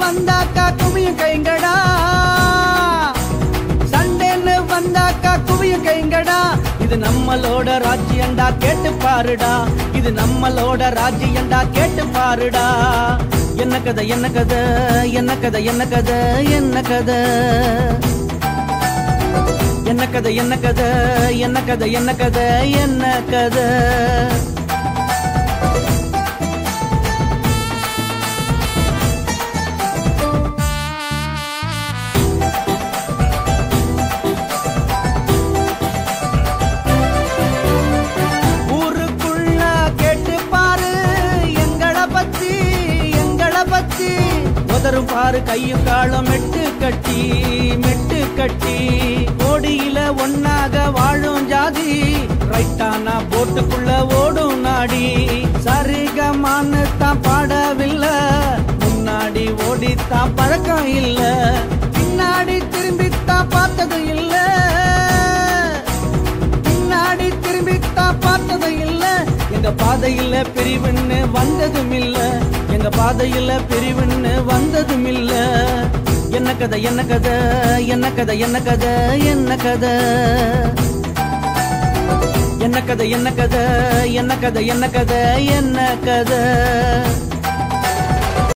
வந்தாக்கா குமியும் கைங்கடா சண்டேன்னு வந்தாக்கா குவியும் கைங்கடா இது நம்மளோட ராஜ்யண்டா கேட்டு பாருடா இது நம்மளோட ராஜ்யண்டா கேட்டு பாருடா என்ன கதை என்ன கதை என்ன கதை என்ன கதை என்ன கதை என்ன கதை என்ன கதை என்ன கதை என்ன கதை என்ன கதை ஊருக்குள்ள கேட்டு பாரு எங்கள பத்தி எங்கள பத்தி உதரும் பாரு கையும் காலம் மெட்டு கட்டி மெட்டு கட்டி கோடியில ஒன்னாக வாழும் ஜாதி ரைட்டானா போட்டுக்குள்ள ஓடும் நாடி சரிகமான்னு தான் பாடவில்லை முன்னாடி ஓடித்தான் பழக்கம் இல்ல பின்னாடி திரும்பித்தான் பார்த்ததும் இல்ல பின்னாடி திரும்பித்தான் பார்த்ததும் இல்ல எங்க பாதையில பிரிவுன்னு வந்ததும் இல்ல எங்க பாதையில பிரிவுன்னு வந்ததும் இல்ல என்ன கதை என்ன கதை என்ன கதை என்ன கதை என்ன கதை என்ன கதை என்ன கதை என்ன கதை என்ன கதை என்ன கதை